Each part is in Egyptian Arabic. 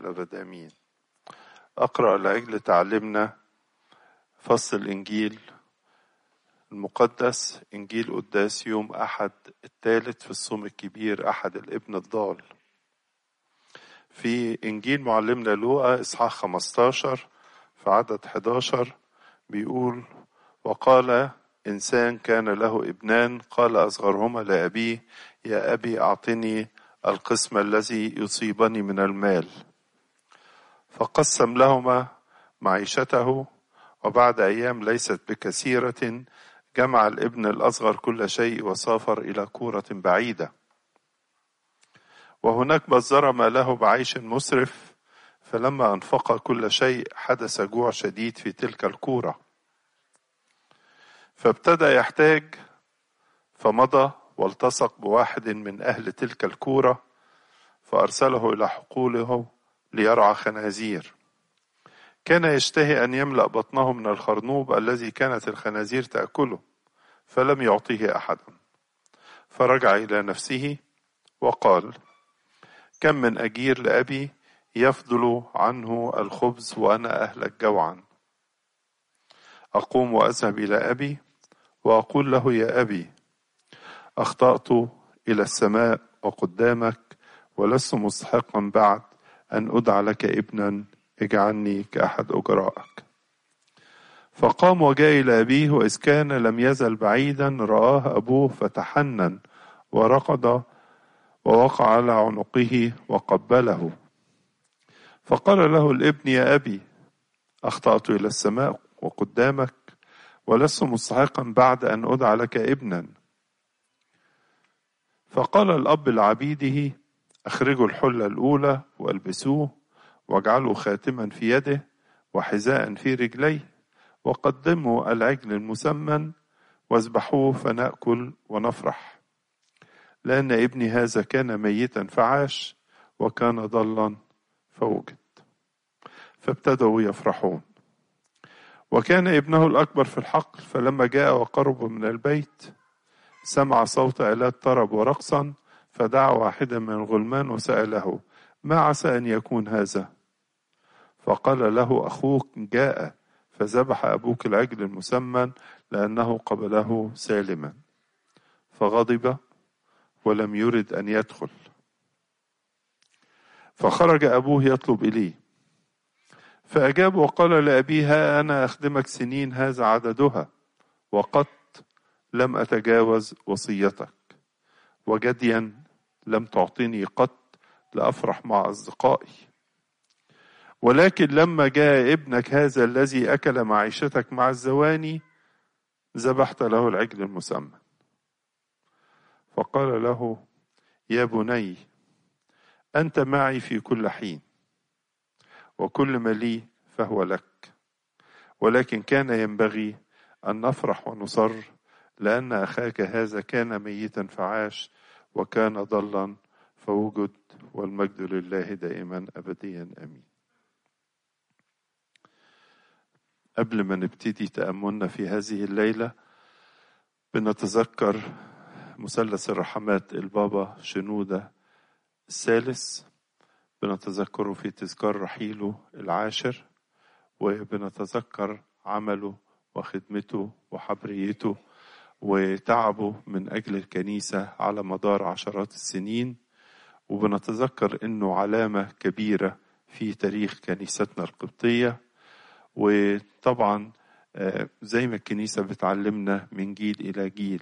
الأبد آمين أقرأ لأجل تعلمنا فصل الإنجيل المقدس إنجيل قداس يوم أحد الثالث في الصوم الكبير أحد الابن الضال في إنجيل معلمنا لوقا إصحاح 15 في عدد 11 بيقول وقال إنسان كان له ابنان قال أصغرهما لأبيه يا أبي أعطني القسم الذي يصيبني من المال فقسم لهما معيشته وبعد أيام ليست بكثيرة جمع الابن الأصغر كل شيء وسافر إلى كورة بعيدة وهناك بزر ماله بعيش مسرف فلما أنفق كل شيء حدث جوع شديد في تلك الكورة فابتدى يحتاج فمضى والتصق بواحد من أهل تلك الكورة فأرسله إلى حقوله ليرعى خنازير كان يشتهي أن يملأ بطنه من الخرنوب الذي كانت الخنازير تأكله فلم يعطيه أحدا فرجع إلى نفسه وقال كم من أجير لأبي يفضل عنه الخبز وأنا أهلك جوعا أقوم وأذهب إلى أبي وأقول له يا أبي أخطأت إلى السماء وقدامك ولست مستحقا بعد أن أدعى لك ابنا اجعلني كأحد أجرائك فقام وجاء إلى أبيه وإذ كان لم يزل بعيدا رآه أبوه فتحنن ورقد ووقع على عنقه وقبله فقال له الابن يا أبي أخطأت إلى السماء وقدامك ولست مستحقا بعد أن أدعى لك ابنا فقال الأب لعبيده أخرجوا الحلة الأولى والبسوه واجعلوا خاتما في يده وحذاء في رجليه وقدموا العجل المسمن واذبحوه فنأكل ونفرح لأن ابني هذا كان ميتا فعاش وكان ضلا فوجد فابتدوا يفرحون وكان ابنه الأكبر في الحقل فلما جاء وقرب من البيت سمع صوت آلات طرب ورقصا فدعا واحدا من الغلمان وسأله ما عسى أن يكون هذا فقال له أخوك جاء فذبح أبوك العجل المسمن لأنه قبله سالما فغضب ولم يرد أن يدخل فخرج أبوه يطلب إليه فأجاب وقال لأبيه ها أنا أخدمك سنين هذا عددها وقد لم أتجاوز وصيتك وجديا لم تعطني قط لأفرح مع أصدقائي ولكن لما جاء ابنك هذا الذي أكل معيشتك مع الزواني ذبحت له العجل المسمى فقال له يا بني أنت معي في كل حين وكل ما لي فهو لك ولكن كان ينبغي أن نفرح ونصر لأن أخاك هذا كان ميتا فعاش وكان ضلا فوجد والمجد لله دائما أبديا آمين قبل ما نبتدي تأملنا في هذه الليلة بنتذكر مثلث الرحمات البابا شنودة الثالث بنتذكره في تذكار رحيله العاشر وبنتذكر عمله وخدمته وحبريته وتعبه من أجل الكنيسة على مدار عشرات السنين وبنتذكر أنه علامة كبيرة في تاريخ كنيستنا القبطية وطبعا زي ما الكنيسة بتعلمنا من جيل إلى جيل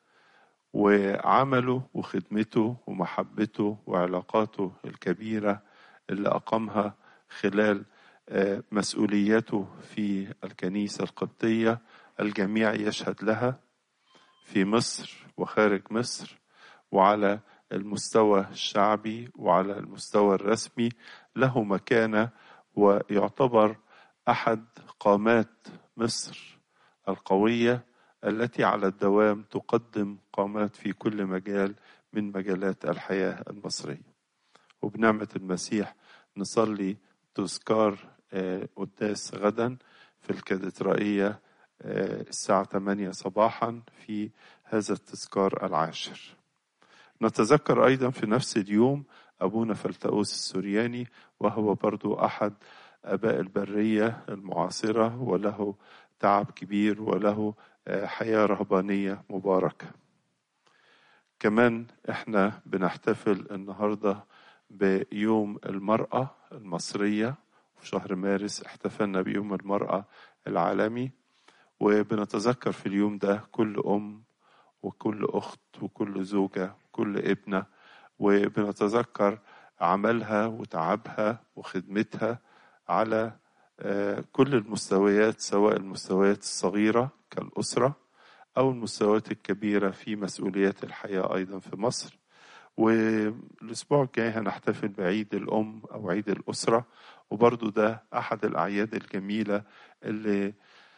وعمله وخدمته ومحبته وعلاقاته الكبيرة اللي أقامها خلال مسؤوليته في الكنيسة القبطية الجميع يشهد لها في مصر وخارج مصر وعلى المستوى الشعبي وعلى المستوى الرسمي له مكانة ويعتبر أحد قامات مصر القوية التي على الدوام تقدم قامات في كل مجال من مجالات الحياة المصرية وبنعمة المسيح نصلي تذكار قداس غدا في الكاتدرائية الساعة 8 صباحا في هذا التذكار العاشر نتذكر أيضا في نفس اليوم أبونا فلتأوس السورياني وهو برضو أحد آباء البرية المعاصرة وله تعب كبير وله حياة رهبانية مباركة كمان احنا بنحتفل النهاردة بيوم المرأة المصرية في شهر مارس احتفلنا بيوم المرأة العالمي وبنتذكر في اليوم ده كل أم وكل أخت وكل زوجة وكل ابنة وبنتذكر عملها وتعبها وخدمتها على كل المستويات سواء المستويات الصغيرة كالأسرة أو المستويات الكبيرة في مسؤوليات الحياة أيضا في مصر والأسبوع الجاي هنحتفل بعيد الأم أو عيد الأسرة وبرضو ده أحد الأعياد الجميلة اللي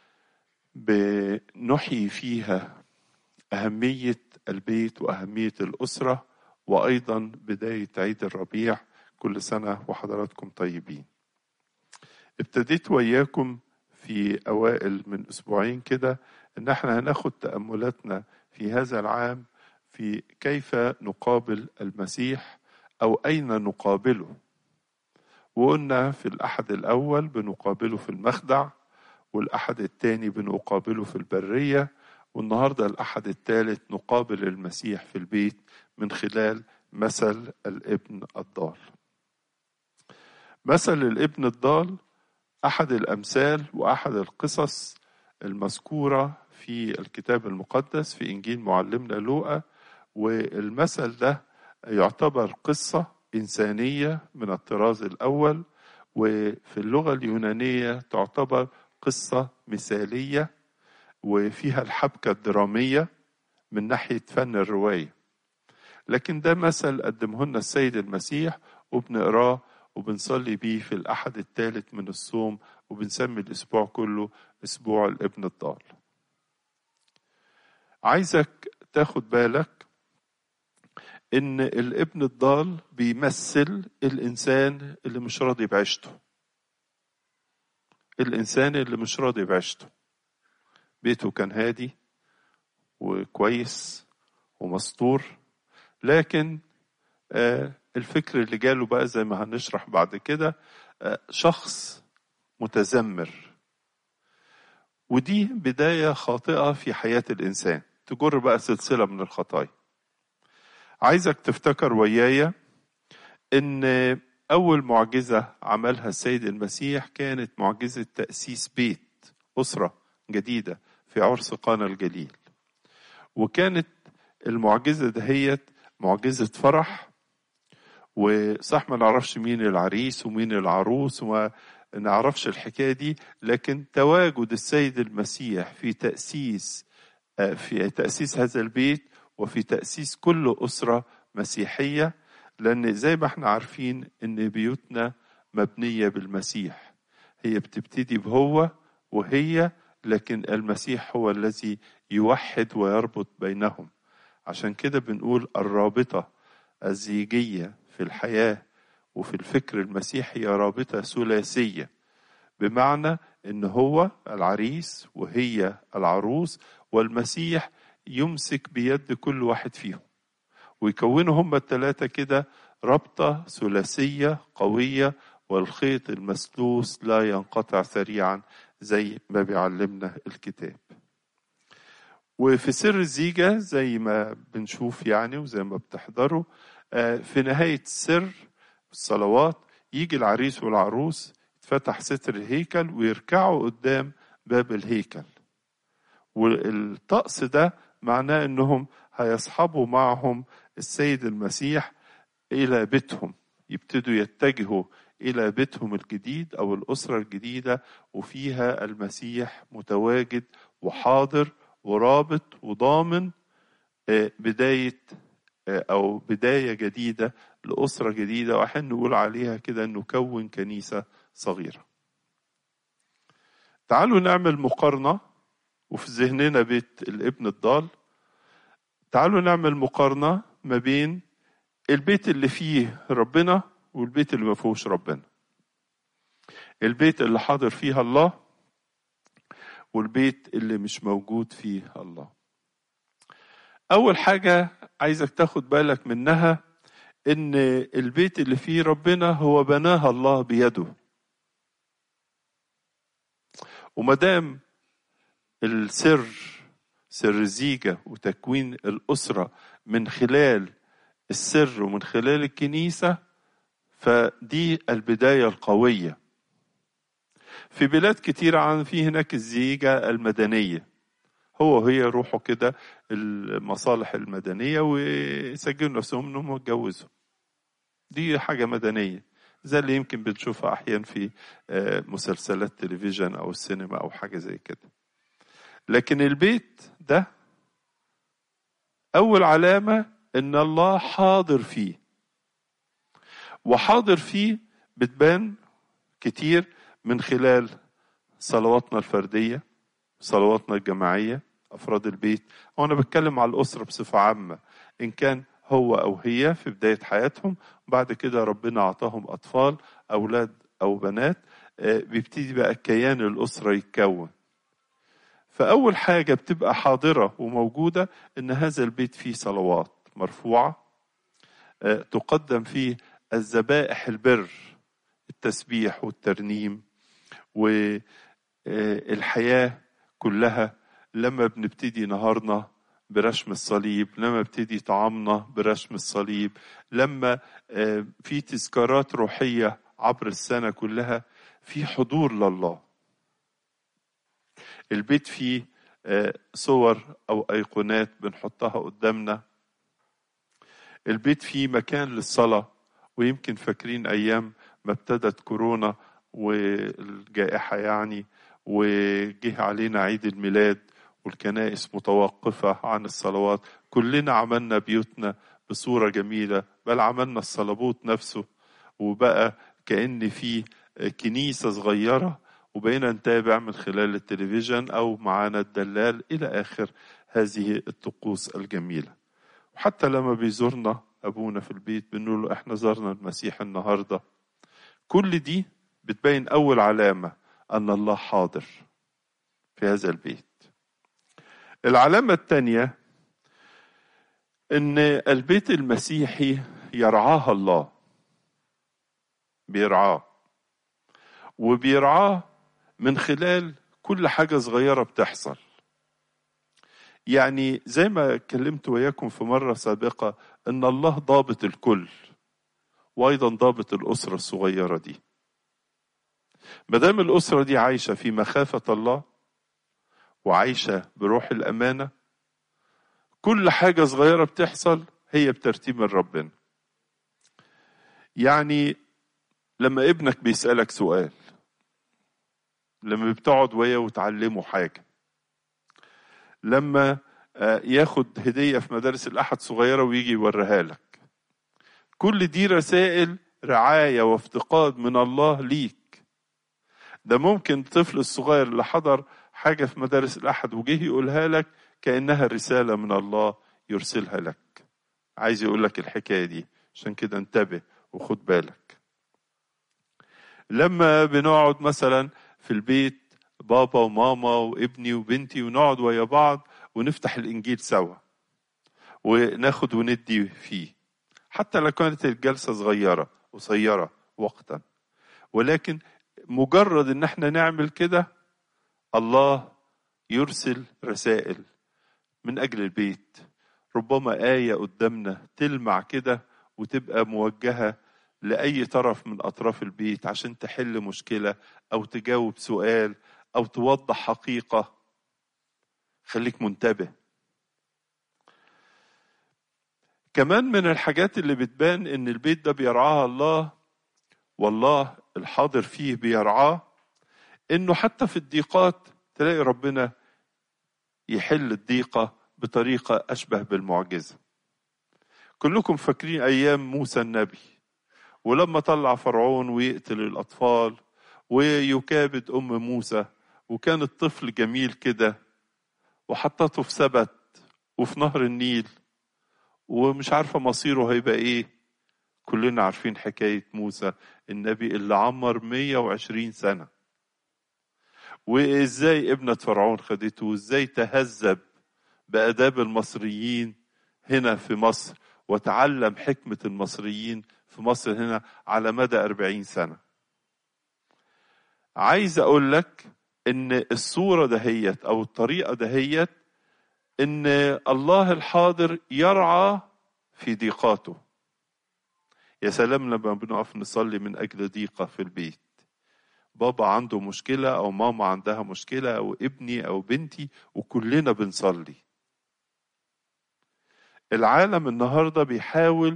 بنحيي فيها أهمية البيت وأهمية الأسرة وأيضا بداية عيد الربيع كل سنة وحضراتكم طيبين ابتديت وياكم في أوائل من أسبوعين كده إن احنا هناخد تأملاتنا في هذا العام في كيف نقابل المسيح أو أين نقابله وقلنا في الأحد الأول بنقابله في المخدع والأحد الثاني بنقابله في البرية والنهاردة الأحد الثالث نقابل المسيح في البيت من خلال مثل الابن الضال مثل الابن الضال أحد الأمثال وأحد القصص المذكورة في الكتاب المقدس في إنجيل معلمنا لوقا والمثل ده يعتبر قصة إنسانية من الطراز الأول وفي اللغة اليونانية تعتبر قصة مثالية وفيها الحبكة الدرامية من ناحية فن الرواية لكن ده مثل قدمه لنا السيد المسيح وبنقراه وبنصلي بيه في الأحد الثالث من الصوم وبنسمي الأسبوع كله أسبوع الابن الضال عايزك تاخد بالك إن الابن الضال بيمثل الإنسان اللي مش راضي بعيشته الإنسان اللي مش راضي بعيشته بيته كان هادي وكويس ومستور لكن آه الفكر اللي جاله بقى زي ما هنشرح بعد كده شخص متذمر ودي بداية خاطئة في حياة الإنسان تجر بقى سلسلة من الخطايا عايزك تفتكر ويايا إن أول معجزة عملها السيد المسيح كانت معجزة تأسيس بيت أسرة جديدة في عرس قانا الجليل وكانت المعجزة دهيت معجزة فرح وصح ما نعرفش مين العريس ومين العروس وما نعرفش الحكايه دي لكن تواجد السيد المسيح في تاسيس في تاسيس هذا البيت وفي تاسيس كل اسره مسيحيه لان زي ما احنا عارفين ان بيوتنا مبنيه بالمسيح هي بتبتدي بهو وهي لكن المسيح هو الذي يوحد ويربط بينهم عشان كده بنقول الرابطه الزيجيه في الحياة وفي الفكر المسيحي رابطة ثلاثية بمعنى ان هو العريس وهي العروس والمسيح يمسك بيد كل واحد فيهم ويكونوا هم الثلاثة كده ربطة ثلاثية قوية والخيط المسلوس لا ينقطع سريعا زي ما بيعلمنا الكتاب وفي سر الزيجة زي ما بنشوف يعني وزي ما بتحضروا في نهاية السر الصلوات يجي العريس والعروس يتفتح ستر الهيكل ويركعوا قدام باب الهيكل والطقس ده معناه انهم هيصحبوا معهم السيد المسيح الى بيتهم يبتدوا يتجهوا الى بيتهم الجديد او الاسره الجديده وفيها المسيح متواجد وحاضر ورابط وضامن بدايه أو بداية جديدة لأسرة جديدة وأحيانا نقول عليها كده نكون كنيسة صغيرة. تعالوا نعمل مقارنة وفي ذهننا بيت الابن الضال. تعالوا نعمل مقارنة ما بين البيت اللي فيه ربنا والبيت اللي ما فيهوش ربنا. البيت اللي حاضر فيها الله والبيت اللي مش موجود فيه الله. أول حاجة عايزك تاخد بالك منها ان البيت اللي فيه ربنا هو بناها الله بيده ومدام السر سر الزيجة وتكوين الأسرة من خلال السر ومن خلال الكنيسة فدي البداية القوية في بلاد كتيرة عن في هناك الزيجة المدنية هو وهي يروحوا كده المصالح المدنية ويسجلوا نفسهم انهم اتجوزوا دي حاجة مدنية زي اللي يمكن بنشوفها أحيانا في مسلسلات تلفزيون أو السينما أو حاجة زي كده لكن البيت ده أول علامة إن الله حاضر فيه وحاضر فيه بتبان كتير من خلال صلواتنا الفردية صلواتنا الجماعية أفراد البيت وأنا بتكلم على الأسرة بصفة عامة إن كان هو أو هي في بداية حياتهم بعد كده ربنا أعطاهم أطفال أولاد أو بنات بيبتدي بقى كيان الأسرة يتكون فأول حاجة بتبقى حاضرة وموجودة إن هذا البيت فيه صلوات مرفوعة تقدم فيه الذبائح البر التسبيح والترنيم والحياة كلها لما بنبتدي نهارنا برشم الصليب لما ابتدي طعامنا برشم الصليب لما في تذكارات روحية عبر السنة كلها في حضور لله البيت فيه صور أو أيقونات بنحطها قدامنا البيت فيه مكان للصلاة ويمكن فاكرين أيام ما ابتدت كورونا والجائحة يعني وجه علينا عيد الميلاد والكنائس متوقفة عن الصلوات كلنا عملنا بيوتنا بصورة جميلة بل عملنا الصلبوت نفسه وبقى كأن في كنيسة صغيرة وبقينا نتابع من خلال التلفزيون أو معانا الدلال إلى آخر هذه الطقوس الجميلة وحتى لما بيزورنا أبونا في البيت بنقول له إحنا زرنا المسيح النهاردة كل دي بتبين أول علامة أن الله حاضر في هذا البيت العلامة الثانية إن البيت المسيحي يرعاه الله بيرعاه وبيرعاه من خلال كل حاجة صغيرة بتحصل يعني زي ما اتكلمت وياكم في مرة سابقة إن الله ضابط الكل وأيضا ضابط الأسرة الصغيرة دي مدام الأسرة دي عايشة في مخافة الله وعايشة بروح الأمانة كل حاجة صغيرة بتحصل هي بترتيب من ربنا يعني لما ابنك بيسألك سؤال لما بتقعد وياه وتعلمه حاجة لما ياخد هدية في مدارس الأحد صغيرة ويجي يوريها لك كل دي رسائل رعاية وافتقاد من الله ليك ده ممكن الطفل الصغير اللي حضر حاجة في مدارس الأحد وجه يقولها لك كأنها رسالة من الله يرسلها لك عايز يقول لك الحكاية دي عشان كده انتبه وخد بالك لما بنقعد مثلا في البيت بابا وماما وابني وبنتي ونقعد ويا بعض ونفتح الإنجيل سوا وناخد وندي فيه حتى لو كانت الجلسة صغيرة قصيرة وقتا ولكن مجرد ان احنا نعمل كده الله يرسل رسائل من اجل البيت ربما آية قدامنا تلمع كده وتبقى موجهة لأي طرف من أطراف البيت عشان تحل مشكلة أو تجاوب سؤال أو توضح حقيقة خليك منتبه كمان من الحاجات اللي بتبان ان البيت ده بيرعاها الله والله الحاضر فيه بيرعاه انه حتى في الضيقات تلاقي ربنا يحل الضيقة بطريقة أشبه بالمعجزة كلكم فاكرين أيام موسى النبي ولما طلع فرعون ويقتل الأطفال ويكابد أم موسى وكان الطفل جميل كده وحطته في سبت وفي نهر النيل ومش عارفة مصيره هيبقى ايه كلنا عارفين حكاية موسى النبي اللي عمر 120 سنة وازاي ابنة فرعون خدته وازاي تهذب بآداب المصريين هنا في مصر وتعلم حكمة المصريين في مصر هنا على مدى أربعين سنة عايز أقول لك إن الصورة دهيت أو الطريقة دهيت إن الله الحاضر يرعى في ضيقاته يا سلام لما بنقف نصلي من أجل ضيقة في البيت بابا عنده مشكلة أو ماما عندها مشكلة أو ابني أو بنتي وكلنا بنصلي العالم النهاردة بيحاول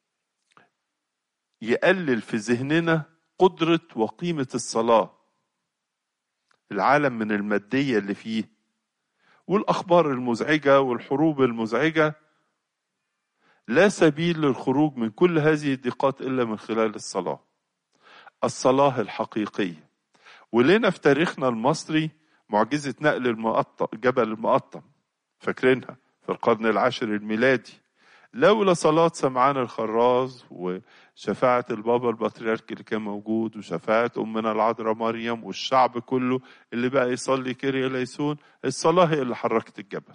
يقلل في ذهننا قدرة وقيمة الصلاة العالم من المادية اللي فيه والأخبار المزعجة والحروب المزعجة لا سبيل للخروج من كل هذه الضيقات إلا من خلال الصلاة الصلاة الحقيقية ولنا في تاريخنا المصري معجزة نقل المقطم جبل المقطم فاكرينها في القرن العاشر الميلادي لولا صلاة سمعان الخراز وشفاعة البابا البطريرك اللي كان موجود وشفاعة أمنا العذراء مريم والشعب كله اللي بقى يصلي كيريا ليسون الصلاة هي اللي حركت الجبل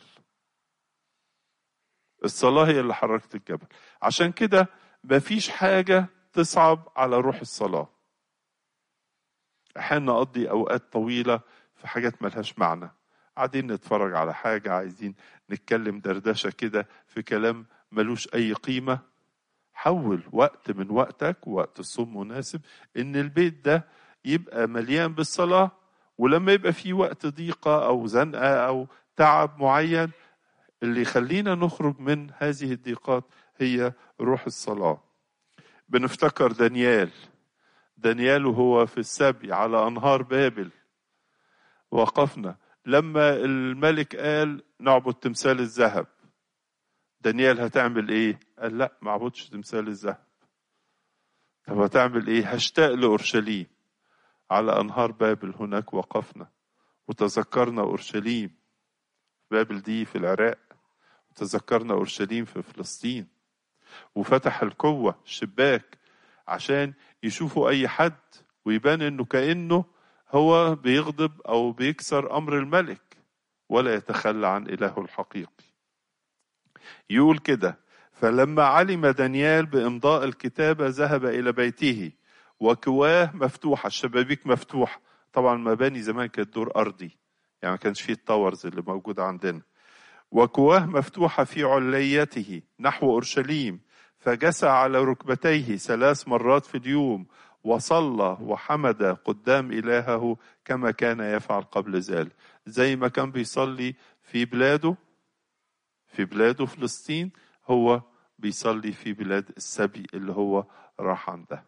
الصلاة هي اللي حركت الجبل عشان كده مفيش حاجة تصعب على روح الصلاة أحيانا نقضي أوقات طويلة في حاجات ملهاش معنى قاعدين نتفرج على حاجة عايزين نتكلم دردشة كده في كلام ملوش أي قيمة حول وقت من وقتك ووقت الصوم مناسب إن البيت ده يبقى مليان بالصلاة ولما يبقى في وقت ضيقة أو زنقة أو تعب معين اللي يخلينا نخرج من هذه الضيقات هي روح الصلاة بنفتكر دانيال دانيال وهو في السبي على أنهار بابل وقفنا لما الملك قال نعبد تمثال الذهب دانيال هتعمل ايه قال لا ما اعبدش تمثال الذهب طب هتعمل ايه هشتاق لاورشليم على انهار بابل هناك وقفنا وتذكرنا اورشليم بابل دي في العراق وتذكرنا اورشليم في فلسطين وفتح القوه الشباك عشان يشوفوا اي حد ويبان انه كانه هو بيغضب او بيكسر امر الملك ولا يتخلى عن الهه الحقيقي يقول كده فلما علم دانيال بامضاء الكتابه ذهب الى بيته وكواه مفتوحه الشبابيك مفتوحه طبعا المباني زمان كانت دور ارضي يعني ما كانش فيه التاورز اللي موجوده عندنا وكواه مفتوحه في عليته نحو اورشليم فجسى على ركبتيه ثلاث مرات في اليوم وصلى وحمد قدام إلهه كما كان يفعل قبل ذلك زي ما كان بيصلي في بلاده في بلاده فلسطين هو بيصلي في بلاد السبي اللي هو راح عندها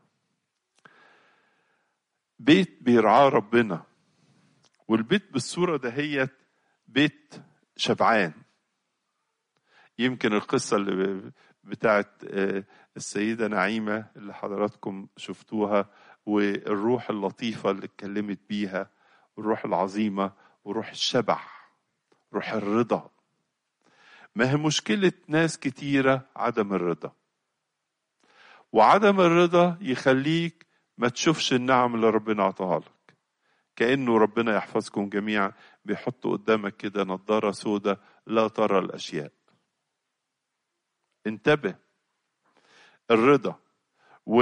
بيت بيرعاه ربنا والبيت بالصورة دهيت بيت شبعان يمكن القصة اللي بتاعت السيدة نعيمة اللي حضراتكم شفتوها والروح اللطيفة اللي اتكلمت بيها والروح العظيمة وروح الشبع روح الرضا ما هي مشكلة ناس كتيرة عدم الرضا وعدم الرضا يخليك ما تشوفش النعم اللي ربنا عطاها لك كأنه ربنا يحفظكم جميعا بيحط قدامك كده نظارة سودة لا ترى الأشياء انتبه الرضا و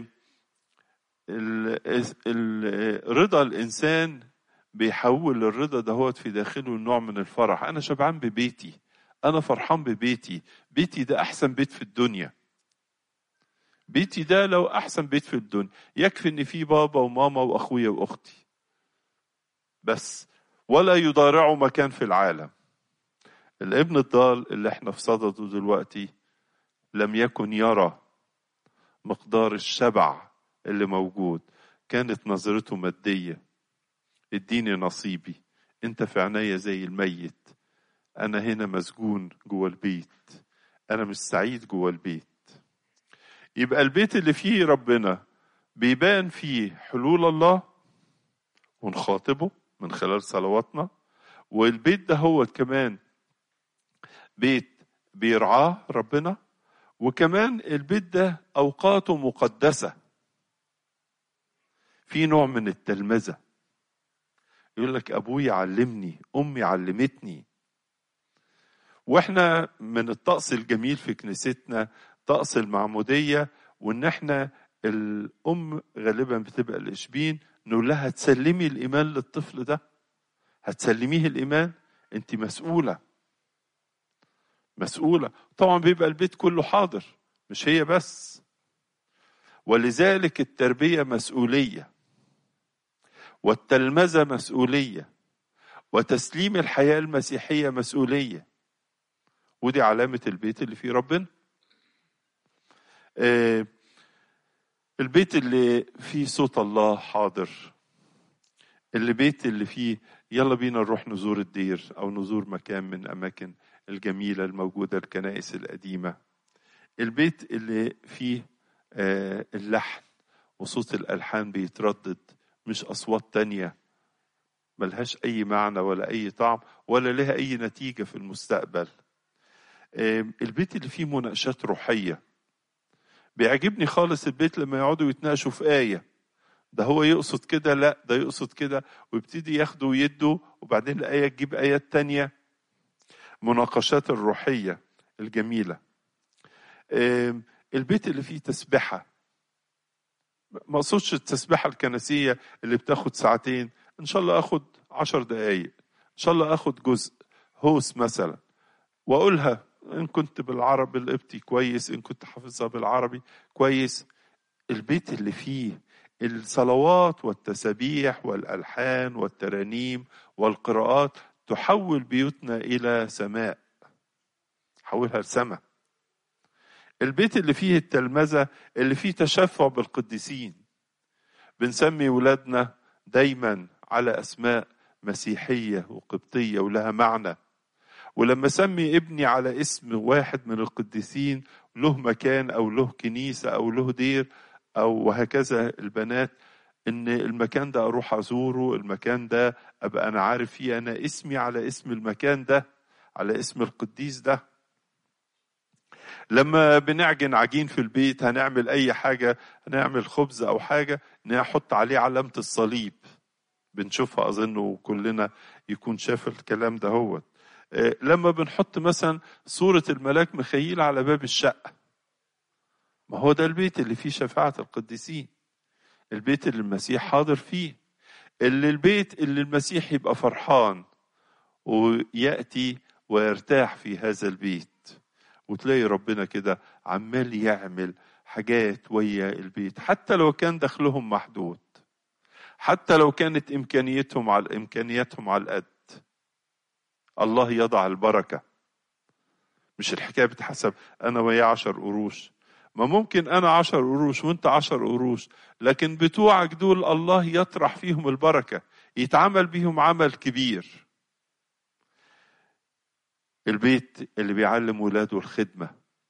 رضا الانسان بيحول الرضا دهوت في داخله نوع من الفرح انا شبعان ببيتي انا فرحان ببيتي بيتي ده احسن بيت في الدنيا بيتي ده لو احسن بيت في الدنيا يكفي ان في بابا وماما واخويا واختي بس ولا يضارعوا مكان في العالم الابن الضال اللي احنا في صدده دلوقتي لم يكن يرى مقدار الشبع اللي موجود كانت نظرته مادية اديني نصيبي انت في عينيا زي الميت انا هنا مسجون جوه البيت انا مش سعيد جوه البيت يبقى البيت اللي فيه ربنا بيبان فيه حلول الله ونخاطبه من خلال صلواتنا والبيت ده هو كمان بيت بيرعاه ربنا وكمان البيت ده اوقاته مقدسه في نوع من التلمذه يقول لك ابوي علمني امي علمتني واحنا من الطقس الجميل في كنيستنا طقس المعمودية وإن إحنا الأم غالبا بتبقى الإشبين نقول لها تسلمي الإيمان للطفل ده هتسلميه الإيمان أنت مسؤولة مسؤولة طبعا بيبقى البيت كله حاضر مش هي بس ولذلك التربية مسؤولية والتلمذة مسؤولية وتسليم الحياة المسيحية مسؤولية ودي علامة البيت اللي فيه ربنا آه، البيت اللي فيه صوت الله حاضر اللي بيت اللي فيه يلا بينا نروح نزور الدير او نزور مكان من اماكن الجميله الموجوده الكنائس القديمه البيت اللي فيه آه، اللحن وصوت الالحان بيتردد مش اصوات تانية ملهاش اي معنى ولا اي طعم ولا لها اي نتيجه في المستقبل آه، البيت اللي فيه مناقشات روحيه بيعجبني خالص البيت لما يقعدوا يتناقشوا في ايه ده هو يقصد كده لا ده يقصد كده ويبتدي ياخدوا ويدوا وبعدين الآية تجيب آيات تانية مناقشات الروحية الجميلة آم، البيت اللي فيه تسبحة ما اقصدش التسبحة الكنسية اللي بتاخد ساعتين ان شاء الله اخد عشر دقايق ان شاء الله اخد جزء هوس مثلا واقولها ان كنت بالعربي القبطي كويس ان كنت حافظها بالعربي كويس البيت اللي فيه الصلوات والتسابيح والالحان والترانيم والقراءات تحول بيوتنا الى سماء حولها لسماء البيت اللي فيه التلمذه اللي فيه تشفع بالقديسين بنسمي ولادنا دايما على اسماء مسيحيه وقبطيه ولها معنى ولما سمي ابني على اسم واحد من القديسين له مكان او له كنيسه او له دير او وهكذا البنات ان المكان ده اروح ازوره المكان ده ابقى انا عارف فيه انا اسمي على اسم المكان ده على اسم القديس ده لما بنعجن عجين في البيت هنعمل اي حاجه هنعمل خبز او حاجه نحط عليه علامه الصليب بنشوفها اظن كلنا يكون شاف الكلام ده هو لما بنحط مثلا صوره الملاك مخيل على باب الشقه ما هو ده البيت اللي فيه شفاعة القديسين البيت اللي المسيح حاضر فيه اللي البيت اللي المسيح يبقى فرحان ويأتي ويرتاح في هذا البيت وتلاقي ربنا كده عمال يعمل حاجات ويا البيت حتى لو كان دخلهم محدود حتى لو كانت إمكانيتهم على إمكانياتهم على القد الله يضع البركة مش الحكاية بتحسب أنا ويا عشر قروش ما ممكن انا عشر قروش وانت عشر قروش لكن بتوعك دول الله يطرح فيهم البركة يتعمل بيهم عمل كبير البيت اللي بيعلم ولاده الخدمة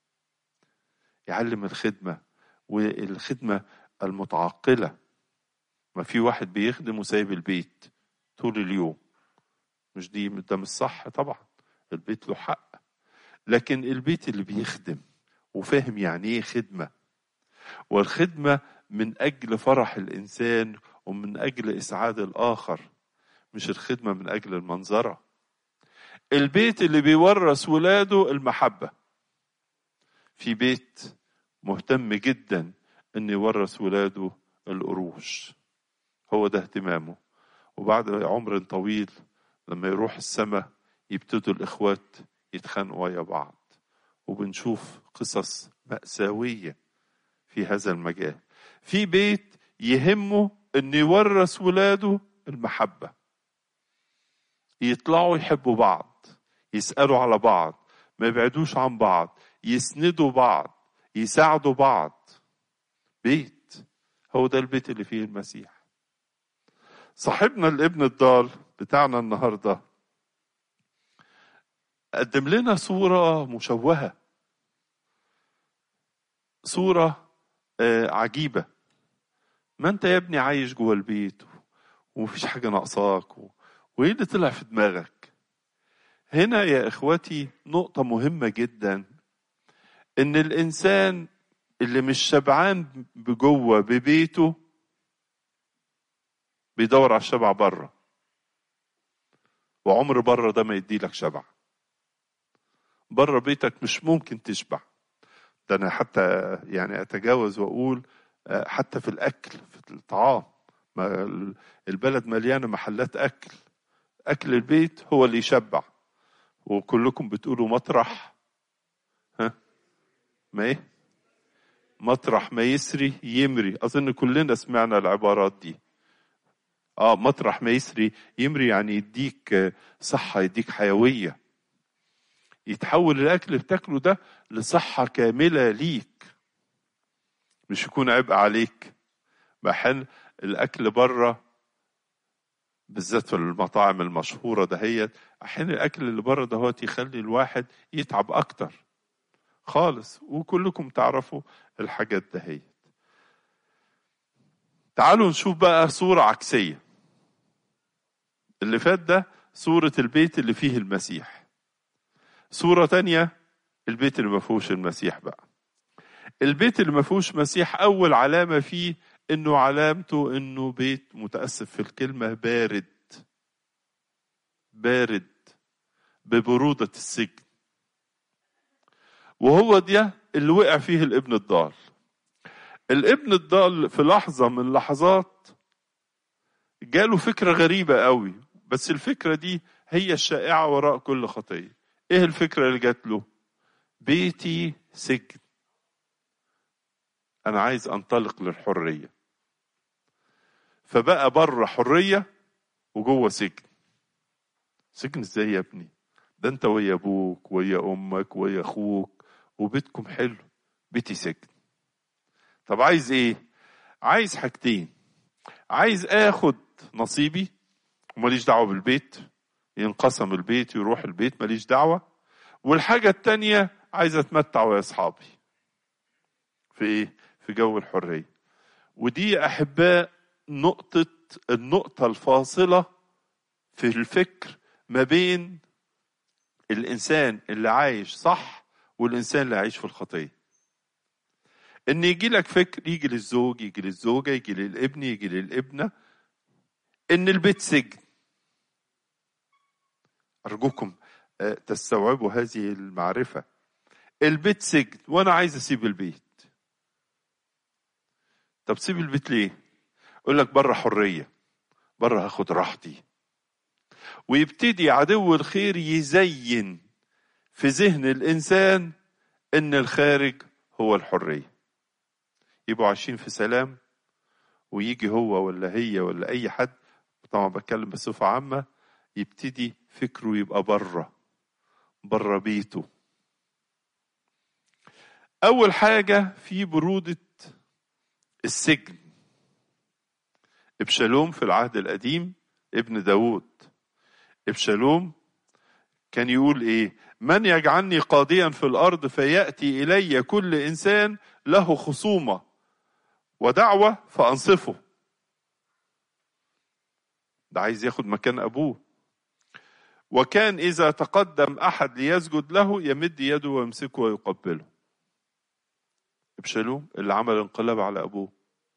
يعلم الخدمة والخدمة المتعقلة ما في واحد بيخدم وسايب البيت طول اليوم مش دي ده مش صح طبعا البيت له حق لكن البيت اللي بيخدم وفاهم يعني ايه خدمه والخدمه من اجل فرح الانسان ومن اجل اسعاد الاخر مش الخدمه من اجل المنظره البيت اللي بيورث ولاده المحبه في بيت مهتم جدا ان يورث ولاده القروش هو ده اهتمامه وبعد عمر طويل لما يروح السماء يبتدوا الاخوات يتخانقوا ويا بعض وبنشوف قصص مأساوية في هذا المجال في بيت يهمه أن يورث ولاده المحبة يطلعوا يحبوا بعض يسألوا على بعض ما يبعدوش عن بعض يسندوا بعض يساعدوا بعض بيت هو ده البيت اللي فيه المسيح صاحبنا الابن الضال بتاعنا النهارده قدم لنا صورة مشوهة صورة عجيبة ما انت يا ابني عايش جوه البيت ومفيش حاجة ناقصاك و... وايه اللي طلع في دماغك هنا يا اخواتي نقطة مهمة جدا ان الانسان اللي مش شبعان بجوه ببيته بيدور على الشبع بره وعمر بره ده ما يديلك شبع بره بيتك مش ممكن تشبع ده أنا حتى يعني أتجاوز وأقول آه، حتى في الأكل في الطعام ما ال- البلد مليانة محلات أكل أكل البيت هو اللي يشبع وكلكم بتقولوا مطرح ها ما إيه مطرح ما يسري يمري أظن كلنا سمعنا العبارات دي اه مطرح ما يسري يمري يعني يديك آه، صحة يديك حيوية يتحول الأكل اللي بتاكله ده لصحة كاملة ليك مش يكون عبء عليك بحال الأكل بره بالذات في المطاعم المشهورة دهيت أحيانا الأكل اللي بره دهوت يخلي الواحد يتعب أكتر خالص وكلكم تعرفوا الحاجات دهيت تعالوا نشوف بقى صورة عكسية اللي فات ده صورة البيت اللي فيه المسيح صورة تانية البيت اللي ما فيهوش المسيح بقى البيت اللي ما فيهوش مسيح أول علامة فيه إنه علامته إنه بيت متأسف في الكلمة بارد بارد ببرودة السجن وهو ده اللي وقع فيه الابن الضال الابن الضال في لحظة من اللحظات جاله فكرة غريبة قوي بس الفكرة دي هي الشائعة وراء كل خطية ايه الفكرة اللي جات له بيتي سجن انا عايز انطلق للحرية فبقى بره حرية وجوه سجن سجن ازاي يا ابني ده انت ويا ابوك ويا امك ويا اخوك وبيتكم حلو بيتي سجن طب عايز ايه عايز حاجتين عايز اخد نصيبي وماليش دعوه بالبيت ينقسم البيت يروح البيت ماليش دعوه والحاجه التانيه عايز اتمتع ويا اصحابي في ايه في جو الحريه ودي يا احباء نقطه النقطه الفاصله في الفكر ما بين الانسان اللي عايش صح والانسان اللي عايش في الخطيه ان يجي لك فكر يجي للزوج يجي للزوجه يجي للابن يجي للابنه ان البيت سجن ارجوكم آه، تستوعبوا هذه المعرفه البيت سجن وانا عايز اسيب البيت طب سيب البيت ليه يقول لك بره حريه بره هاخد راحتي ويبتدي عدو الخير يزين في ذهن الانسان ان الخارج هو الحريه يبقوا عايشين في سلام ويجي هو ولا هي ولا اي حد طبعا بتكلم بصفه عامه يبتدي فكره يبقى بره بره بيته اول حاجه في بروده السجن ابشالوم في العهد القديم ابن داود ابشالوم كان يقول ايه من يجعلني قاضيا في الارض فياتي الي كل انسان له خصومه ودعوه فانصفه ده عايز ياخد مكان ابوه وكان اذا تقدم احد ليسجد له يمد يده ويمسكه ويقبله ابشالوم اللي عمل انقلاب على ابوه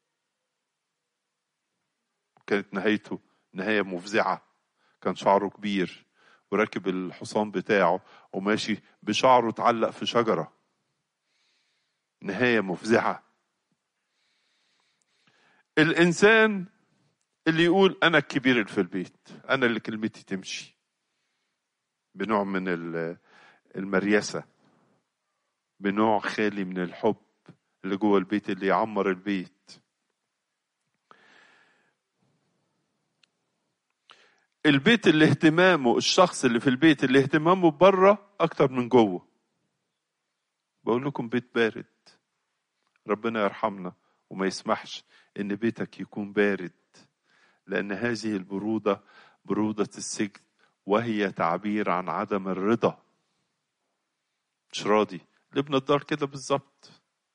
كانت نهايته نهايه مفزعه كان شعره كبير وراكب الحصان بتاعه وماشي بشعره اتعلق في شجره نهايه مفزعه الانسان اللي يقول انا الكبير اللي في البيت انا اللي كلمتي تمشي بنوع من ال- المريسه بنوع خالي من الحب اللي جوه البيت اللي يعمر البيت البيت اللي اهتمامه الشخص اللي في البيت اللي اهتمامه بره اكتر من جوه بقول لكم بيت بارد ربنا يرحمنا وما يسمحش ان بيتك يكون بارد لان هذه البروده بروده السجن وهي تعبير عن عدم الرضا مش راضي الابن الدار كده بالظبط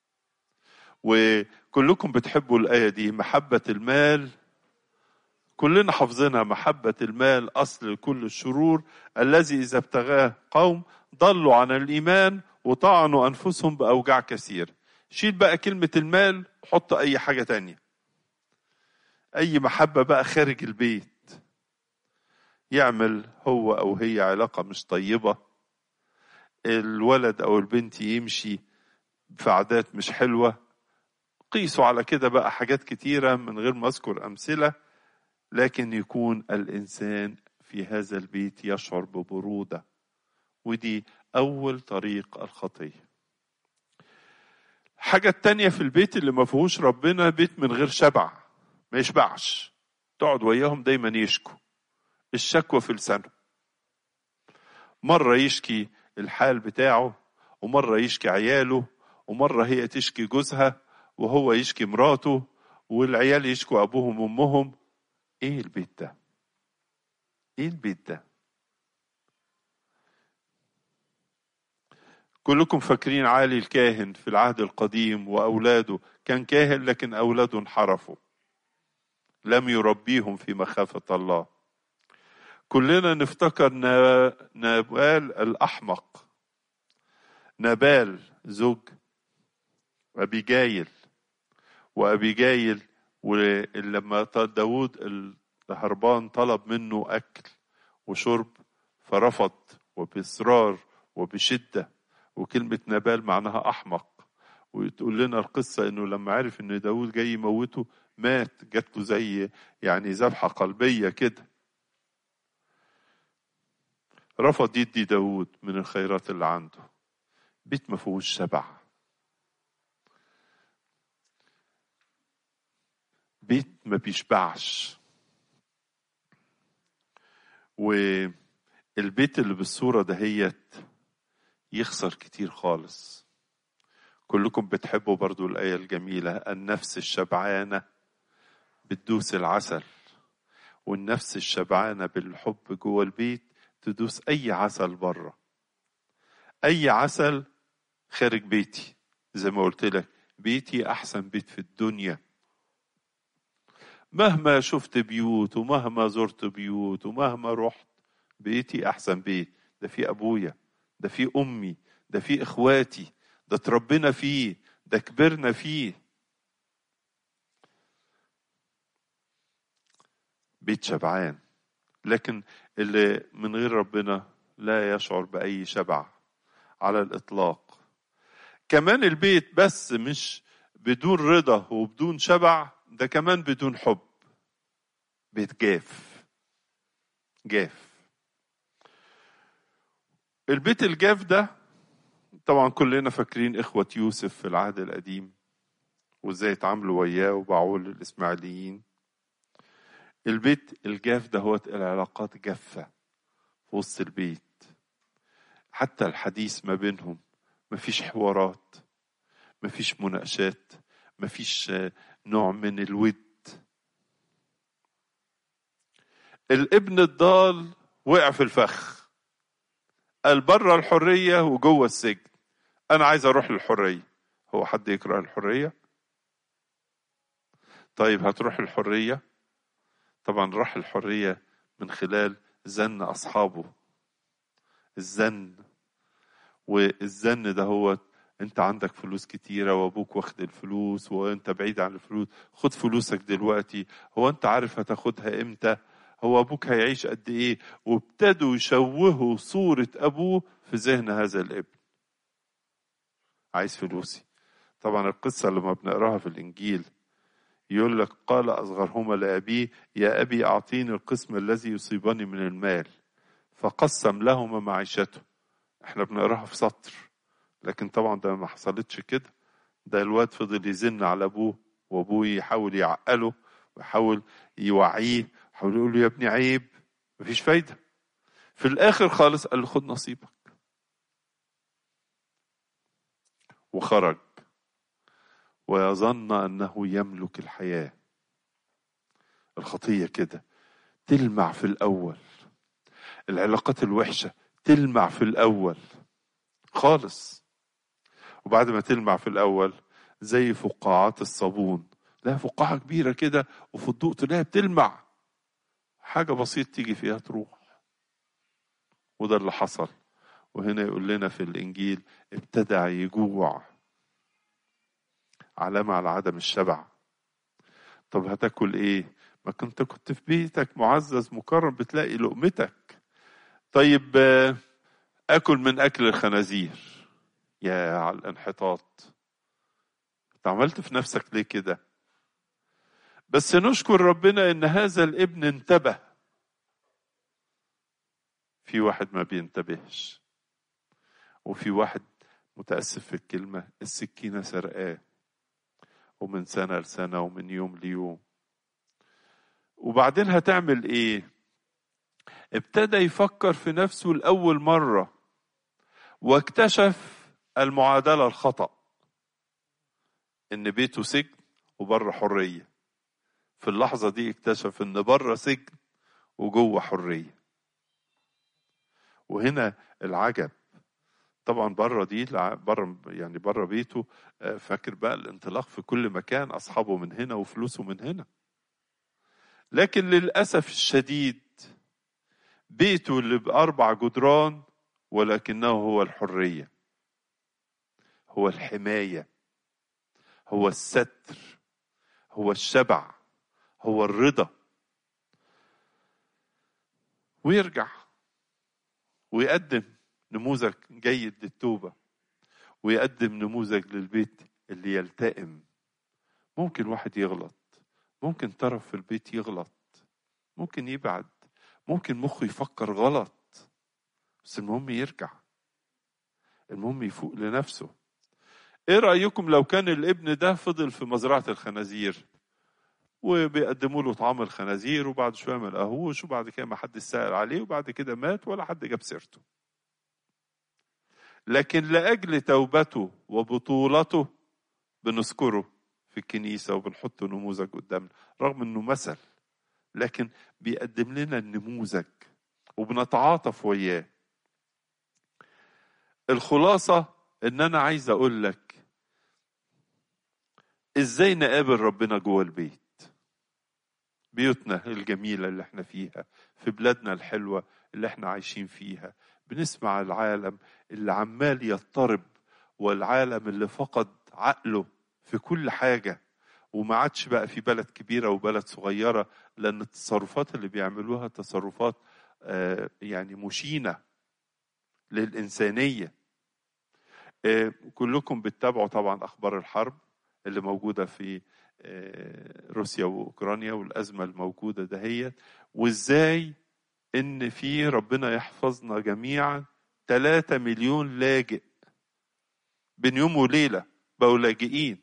وكلكم بتحبوا الايه دي محبه المال كلنا حافظينها محبة المال أصل كل الشرور الذي إذا ابتغاه قوم ضلوا عن الإيمان وطعنوا أنفسهم بأوجاع كثير شيل بقى كلمة المال حط أي حاجة تانية أي محبة بقى خارج البيت يعمل هو أو هي علاقة مش طيبة الولد أو البنت يمشي في عادات مش حلوة قيسوا على كده بقى حاجات كتيرة من غير ما أذكر أمثلة لكن يكون الإنسان في هذا البيت يشعر ببرودة ودي أول طريق الخطية الحاجة التانية في البيت اللي ما فيهوش ربنا بيت من غير شبع ما يشبعش تقعد وياهم دايما يشكوا الشكوى في لسانه مرة يشكي الحال بتاعه ومرة يشكي عياله ومرة هي تشكي جوزها وهو يشكي مراته والعيال يشكوا أبوهم وأمهم إيه البيت ده؟ إيه البيت ده؟ كلكم فاكرين عالي الكاهن في العهد القديم وأولاده كان كاهن لكن أولاده انحرفوا لم يربيهم في مخافة الله كلنا نفتكر نابال الأحمق نابال زوج أبيجايل وأبيجايل ولما داود الهربان طلب منه أكل وشرب فرفض وبإصرار وبشدة وكلمة نبال معناها أحمق وتقول لنا القصة إنه لما عرف إن داود جاي يموته مات جات له زي يعني ذبحة قلبية كده رفض يدي داود من الخيرات اللي عنده بيت ما فيهوش شبع بيت ما بيشبعش والبيت اللي بالصورة دهيت يخسر كتير خالص كلكم بتحبوا برضو الآية الجميلة النفس الشبعانة بتدوس العسل والنفس الشبعانة بالحب جوه البيت تدوس أي عسل بره أي عسل خارج بيتي زي ما قلت لك بيتي أحسن بيت في الدنيا مهما شفت بيوت ومهما زرت بيوت ومهما رحت بيتي أحسن بيت ده في أبويا ده في أمي ده في إخواتي ده تربينا فيه ده كبرنا فيه بيت شبعان لكن اللي من غير ربنا لا يشعر بأي شبع على الإطلاق كمان البيت بس مش بدون رضا وبدون شبع ده كمان بدون حب بيت جاف جاف البيت الجاف ده طبعا كلنا فاكرين إخوة يوسف في العهد القديم وازاي اتعاملوا وياه وباعوه للإسماعيليين البيت الجاف ده هو العلاقات جافة في وسط البيت حتى الحديث ما بينهم مفيش حوارات مفيش مناقشات مفيش نوع من الود الابن الضال وقع في الفخ قال بره الحرية وجوه السجن أنا عايز أروح للحرية هو حد يكره الحرية طيب هتروح الحرية طبعا راح الحرية من خلال زن أصحابه الزن والزن ده هو انت عندك فلوس كتيرة وابوك واخد الفلوس وانت بعيد عن الفلوس خد فلوسك دلوقتي هو انت عارف هتاخدها امتى هو ابوك هيعيش قد ايه وابتدوا يشوهوا صورة ابوه في ذهن هذا الابن عايز فلوسي طبعا القصة لما بنقراها في الانجيل يقول لك قال اصغرهما لابيه يا ابي اعطيني القسم الذي يصيبني من المال فقسم لهما معيشته احنا بنقراها في سطر لكن طبعا ده ما حصلتش كده ده الواد فضل يزن على ابوه وابوه يحاول يعقله ويحاول يوعيه يحاول يقول له يا ابني عيب مفيش فايده في الاخر خالص قال له خد نصيبك وخرج ويظن انه يملك الحياه الخطيه كده تلمع في الاول العلاقات الوحشه تلمع في الاول خالص وبعد ما تلمع في الاول زي فقاعات الصابون لا فقاعة كبيرة كده وفي الضوء تلاقيها بتلمع حاجة بسيط تيجي فيها تروح وده اللي حصل وهنا يقول لنا في الإنجيل ابتدع يجوع علامة على عدم الشبع طب هتاكل ايه ما كنت كنت في بيتك معزز مكرم بتلاقي لقمتك طيب اكل من اكل الخنازير يا على الانحطاط انت عملت في نفسك ليه كده بس نشكر ربنا ان هذا الابن انتبه في واحد ما بينتبهش وفي واحد متأسف في الكلمة السكينة سرقاه ومن سنة لسنة ومن يوم ليوم وبعدين هتعمل ايه ابتدى يفكر في نفسه لأول مرة واكتشف المعادلة الخطأ إن بيته سجن وبره حرية في اللحظة دي اكتشف إن بره سجن وجوه حرية وهنا العجب طبعا بره دي بره يعني بره بيته فاكر بقى الانطلاق في كل مكان اصحابه من هنا وفلوسه من هنا لكن للاسف الشديد بيته اللي باربع جدران ولكنه هو الحريه هو الحمايه هو الستر هو الشبع هو الرضا ويرجع ويقدم نموذج جيد للتوبه ويقدم نموذج للبيت اللي يلتئم ممكن واحد يغلط ممكن طرف في البيت يغلط ممكن يبعد ممكن مخه يفكر غلط بس المهم يرجع المهم يفوق لنفسه ايه رايكم لو كان الابن ده فضل في مزرعه الخنازير وبيقدموا له طعام الخنازير وبعد شويه ما لقاهوش وبعد كده ما حد سأل عليه وبعد كده مات ولا حد جاب سيرته لكن لاجل توبته وبطولته بنذكره في الكنيسه وبنحط نموذج قدامنا رغم انه مثل لكن بيقدم لنا النموذج وبنتعاطف وياه الخلاصه ان انا عايز اقول لك ازاي نقابل ربنا جوه البيت بيوتنا الجميله اللي احنا فيها في بلادنا الحلوه اللي احنا عايشين فيها بنسمع العالم اللي عمال يضطرب والعالم اللي فقد عقله في كل حاجه وما عادش بقى في بلد كبيره وبلد صغيره لان التصرفات اللي بيعملوها تصرفات آه يعني مشينه للانسانيه آه كلكم بتتابعوا طبعا اخبار الحرب اللي موجوده في آه روسيا واوكرانيا والازمه الموجوده دهيت وازاي ان في ربنا يحفظنا جميعا 3 مليون لاجئ بين يوم وليله بقوا لاجئين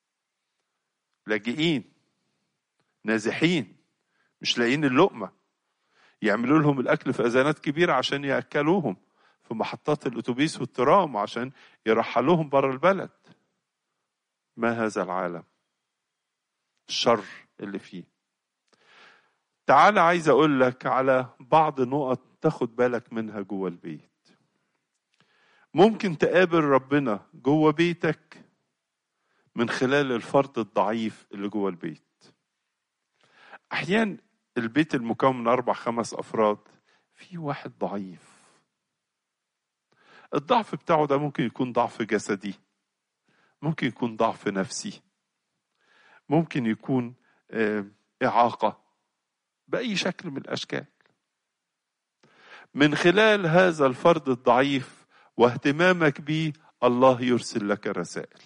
لاجئين نازحين مش لاقيين اللقمه يعملوا لهم الاكل في اذانات كبيره عشان ياكلوهم في محطات الاتوبيس والترام عشان يرحلوهم بره البلد ما هذا العالم الشر اللي فيه تعال عايز اقول لك على بعض نقط تاخد بالك منها جوه البيت ممكن تقابل ربنا جوه بيتك من خلال الفرد الضعيف اللي جوه البيت احيانا البيت المكون من اربع خمس افراد في واحد ضعيف الضعف بتاعه ده ممكن يكون ضعف جسدي ممكن يكون ضعف نفسي ممكن يكون اعاقه باي شكل من الاشكال من خلال هذا الفرد الضعيف واهتمامك به الله يرسل لك رسائل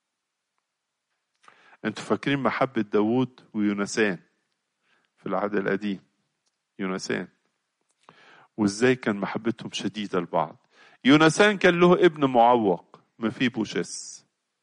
انتوا فاكرين محبة داوود ويونسان في العهد القديم يونسان وازاي كان محبتهم شديدة لبعض يونسان كان له ابن معوق مفيبوشس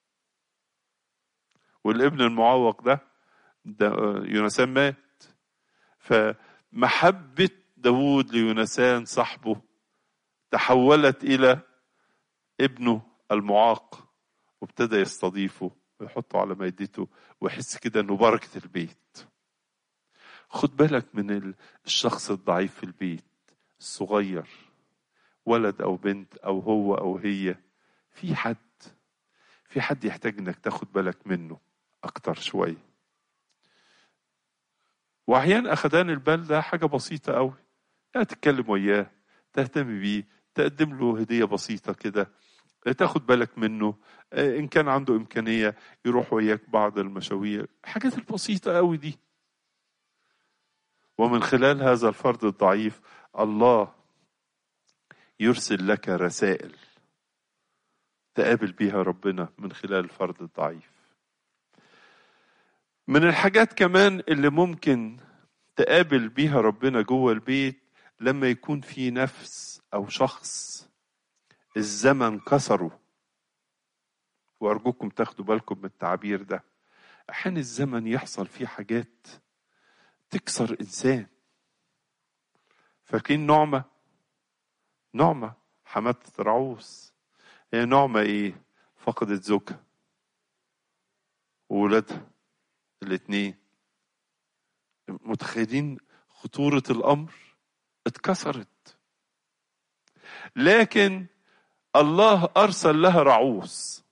والابن المعوق ده, ده يونسان مات فمحبة داوود ليونسان صاحبه تحولت إلى ابنه المعاق وابتدى يستضيفه ويحطه على مائدته ويحس كده انه بركة البيت خد بالك من الشخص الضعيف في البيت الصغير ولد او بنت او هو او هي في حد في حد يحتاج انك تاخد بالك منه اكتر شويه واحيانا اخدان البال ده حاجه بسيطه قوي يعني تتكلم وياه تهتم بيه تقدم له هديه بسيطه كده تاخد بالك منه ان كان عنده امكانيه يروح وياك بعض المشاوير الحاجات البسيطه قوي دي ومن خلال هذا الفرد الضعيف الله يرسل لك رسائل تقابل بيها ربنا من خلال الفرد الضعيف من الحاجات كمان اللي ممكن تقابل بيها ربنا جوه البيت لما يكون في نفس او شخص الزمن كسره وارجوكم تاخدوا بالكم من التعبير ده احيانا الزمن يحصل فيه حاجات تكسر انسان فاكرين نعمه نعمه حماة رعوس هي نعمه ايه فقدت زوجها وولادها الاثنين متخيلين خطورة الأمر اتكسرت لكن الله أرسل لها رعوس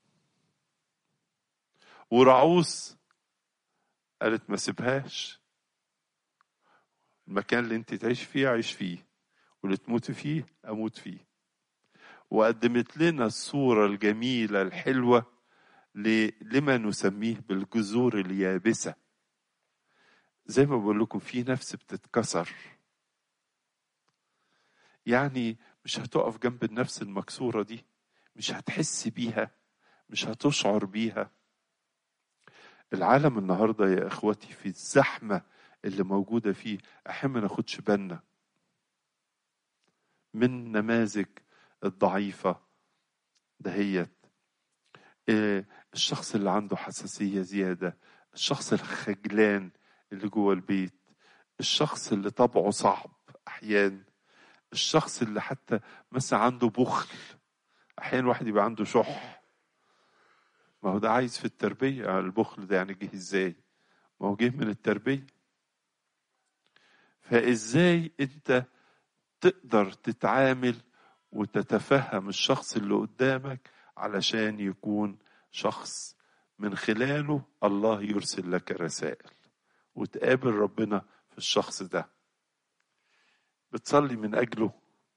ورعوس قالت ما سيبهاش المكان اللي انت تعيش فيه عيش فيه واللي تموت فيه اموت فيه وقدمت لنا الصورة الجميلة الحلوة لما نسميه بالجذور اليابسة زي ما بقول لكم في نفس بتتكسر يعني مش هتقف جنب النفس المكسورة دي مش هتحس بيها مش هتشعر بيها العالم النهاردة يا إخوتي في الزحمة اللي موجودة فيه أحيانا ما ناخدش بالنا من نماذج الضعيفة دهيت الشخص اللي عنده حساسية زيادة الشخص الخجلان اللي جوه البيت الشخص اللي طبعه صعب أحيان الشخص اللي حتى مثلا عنده بخل أحيانا واحد يبقى عنده شح ما هو ده عايز في التربية البخل ده يعني جه ازاي ما هو جه من التربية فازاي انت تقدر تتعامل وتتفهم الشخص اللي قدامك علشان يكون شخص من خلاله الله يرسل لك رسائل وتقابل ربنا في الشخص ده بتصلي من اجله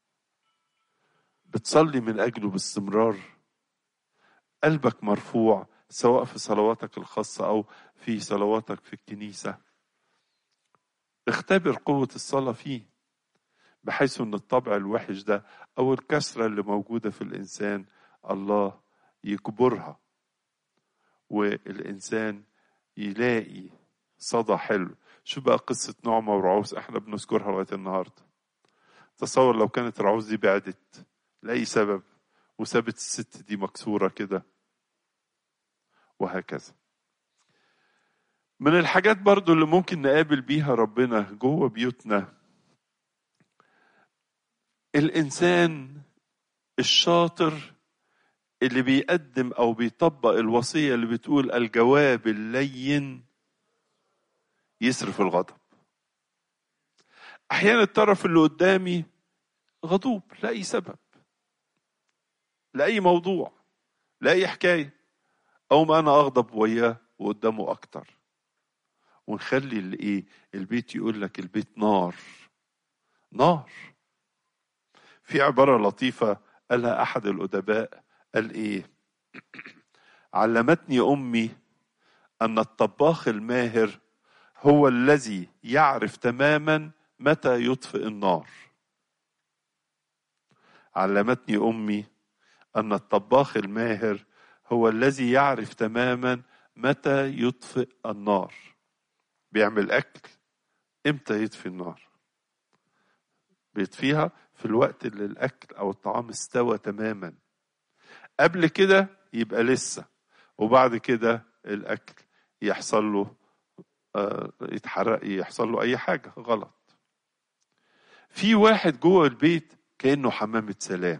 بتصلي من اجله باستمرار قلبك مرفوع سواء في صلواتك الخاصه او في صلواتك في الكنيسه اختبر قوه الصلاه فيه بحيث ان الطبع الوحش ده او الكسره اللي موجوده في الانسان الله يكبرها والانسان يلاقي صدى حلو شو بقى قصة نعمة ورعوز احنا بنذكرها لغاية النهاردة تصور لو كانت رعوز دي بعدت لأي سبب وسابت الست دي مكسورة كده وهكذا من الحاجات برضو اللي ممكن نقابل بيها ربنا جوه بيوتنا الإنسان الشاطر اللي بيقدم أو بيطبق الوصية اللي بتقول الجواب اللين يصرف الغضب احيانا الطرف اللي قدامي غضوب لاي سبب لاي موضوع لاي حكايه او ما انا اغضب وياه وقدامه اكتر ونخلي الايه البيت يقول لك البيت نار نار في عباره لطيفه قالها احد الادباء قال ايه علمتني امي ان الطباخ الماهر هو الذي يعرف تماما متى يطفئ النار علمتني امي ان الطباخ الماهر هو الذي يعرف تماما متى يطفئ النار بيعمل اكل امتى يطفي النار بيطفيها في الوقت اللي الاكل او الطعام استوى تماما قبل كده يبقى لسه وبعد كده الاكل يحصل له يتحرق يحصل له اي حاجه غلط في واحد جوه البيت كانه حمامه سلام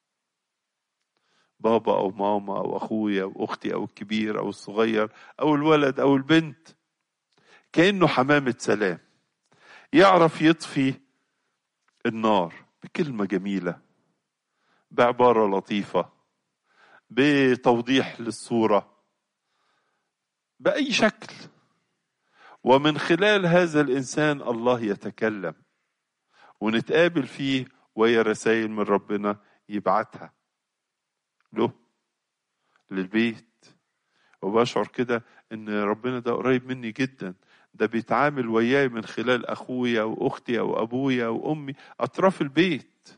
بابا او ماما او اخويا او اختي او الكبير او الصغير او الولد او البنت كانه حمامه سلام يعرف يطفي النار بكلمه جميله بعباره لطيفه بتوضيح للصوره باي شكل ومن خلال هذا الانسان الله يتكلم ونتقابل فيه وهي رسائل من ربنا يبعتها له للبيت وبشعر كده ان ربنا ده قريب مني جدا ده بيتعامل وياي من خلال اخويا واختي او ابويا وامي اطراف البيت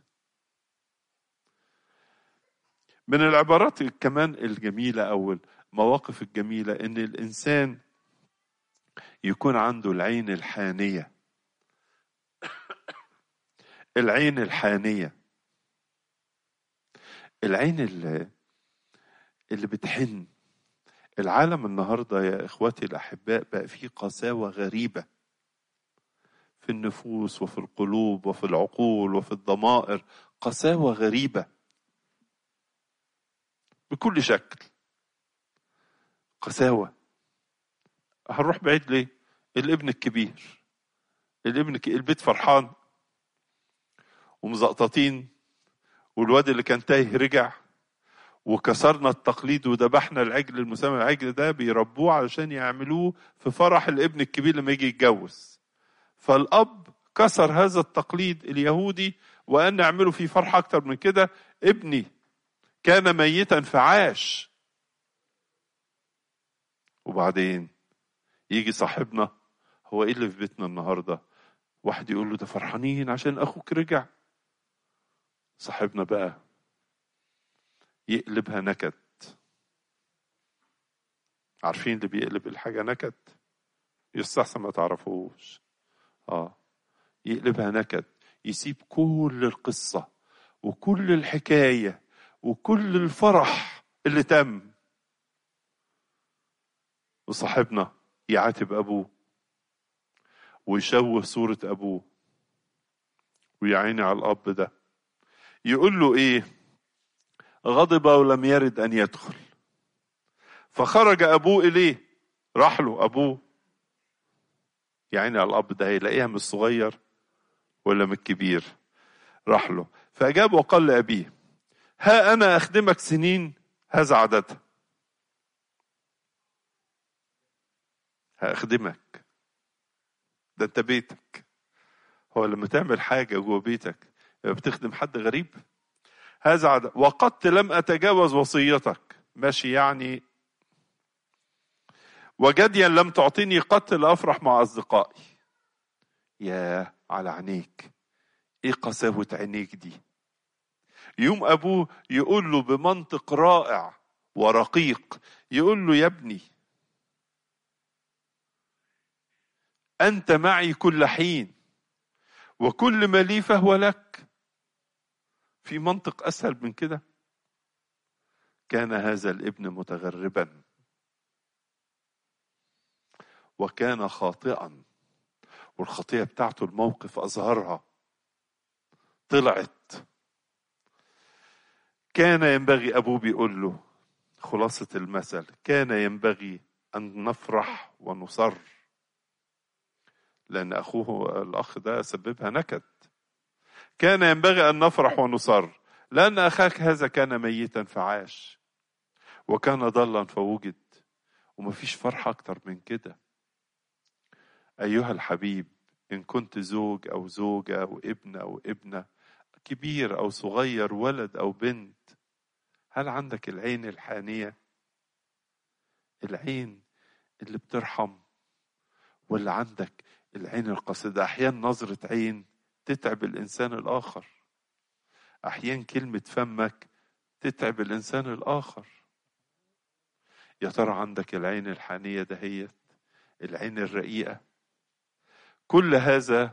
من العبارات كمان الجميله او المواقف الجميله ان الانسان يكون عنده العين الحانية العين الحانية العين اللي, اللي بتحن العالم النهارده يا اخواتي الاحباء بقى فيه قساوه غريبه في النفوس وفي القلوب وفي العقول وفي الضمائر قساوه غريبه بكل شكل قساوه هنروح بعيد ليه الابن الكبير الابن الك- البيت فرحان ومزقططين والواد اللي كان تايه رجع وكسرنا التقليد وذبحنا العجل المسمى العجل ده بيربوه علشان يعملوه في فرح الابن الكبير لما يجي يتجوز فالاب كسر هذا التقليد اليهودي وان نعمله في فرح اكتر من كده ابني كان ميتا فعاش وبعدين يجي صاحبنا هو ايه اللي في بيتنا النهارده واحد يقول له ده فرحانين عشان اخوك رجع صاحبنا بقى يقلبها نكد عارفين اللي بيقلب الحاجة نكد يستحسن ما تعرفوش اه يقلبها نكد يسيب كل القصة وكل الحكاية وكل الفرح اللي تم وصاحبنا يعاتب أبوه ويشوه صورة أبوه ويعيني على الأب ده يقول له إيه غضب ولم يرد أن يدخل فخرج أبوه إليه راح له أبوه يعني على الأب ده هيلاقيها من الصغير ولا من الكبير راح له فأجاب وقال لأبيه ها أنا أخدمك سنين هذا عددها هأخدمك ده أنت بيتك هو لما تعمل حاجة جوه بيتك يبقى بتخدم حد غريب هذا عدد وقد لم أتجاوز وصيتك ماشي يعني وجديا لم تعطيني قتل أفرح مع أصدقائي يا على عينيك إيه قساوة عينيك دي يوم أبوه يقول له بمنطق رائع ورقيق يقول له يا ابني أنت معي كل حين وكل ما لي فهو لك في منطق اسهل من كده كان هذا الابن متغربا وكان خاطئا والخطيئه بتاعته الموقف اظهرها طلعت كان ينبغي ابوه بيقول له خلاصه المثل كان ينبغي ان نفرح ونصر لان اخوه الاخ ده سببها نكد كان ينبغي أن نفرح ونصر لأن أخاك هذا كان ميتا فعاش وكان ضلا فوجد ومفيش فرح أكتر من كده أيها الحبيب إن كنت زوج أو زوجة أو ابن أو ابنة كبير أو صغير ولد أو بنت هل عندك العين الحانية العين اللي بترحم ولا عندك العين القصيدة أحيانا نظرة عين تتعب الإنسان الآخر أحيانا كلمة فمك تتعب الإنسان الآخر يا ترى عندك العين الحانية دهيت العين الرقيقة كل هذا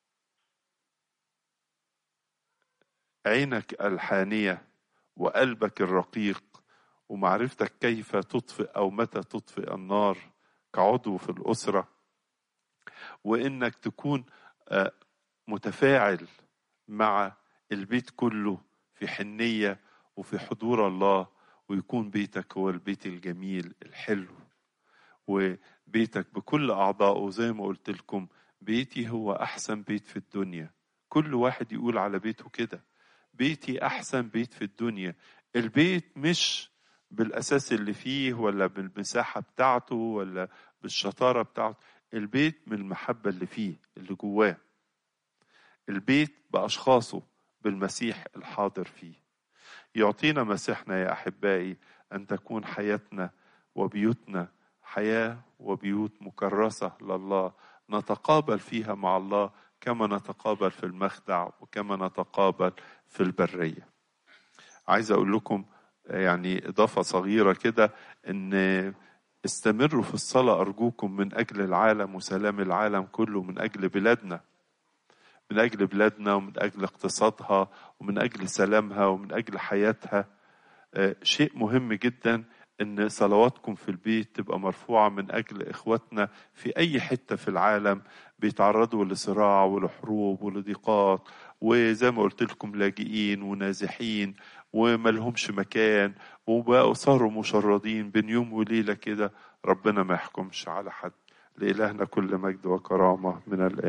عينك الحانية وقلبك الرقيق ومعرفتك كيف تطفئ أو متى تطفئ النار كعضو في الأسرة وإنك تكون متفاعل مع البيت كله في حنية وفي حضور الله ويكون بيتك هو البيت الجميل الحلو وبيتك بكل أعضائه زي ما قلت لكم بيتي هو أحسن بيت في الدنيا كل واحد يقول على بيته كده بيتي أحسن بيت في الدنيا البيت مش بالأساس اللي فيه ولا بالمساحة بتاعته ولا بالشطارة بتاعته البيت من المحبة اللي فيه اللي جواه البيت بأشخاصه بالمسيح الحاضر فيه يعطينا مسيحنا يا أحبائي أن تكون حياتنا وبيوتنا حياة وبيوت مكرسة لله نتقابل فيها مع الله كما نتقابل في المخدع وكما نتقابل في البرية عايز أقول لكم يعني إضافة صغيرة كده إن استمروا في الصلاة أرجوكم من أجل العالم وسلام العالم كله من أجل بلادنا من أجل بلادنا ومن أجل اقتصادها ومن أجل سلامها ومن أجل حياتها آه، شيء مهم جدا ان صلواتكم في البيت تبقى مرفوعه من اجل اخواتنا في اي حته في العالم بيتعرضوا لصراع ولحروب ولضيقات وزي ما قلت لكم لاجئين ونازحين وما لهمش مكان وبقوا صاروا مشردين بين يوم وليله كده ربنا ما يحكمش على حد لإلهنا كل مجد وكرامه من الآن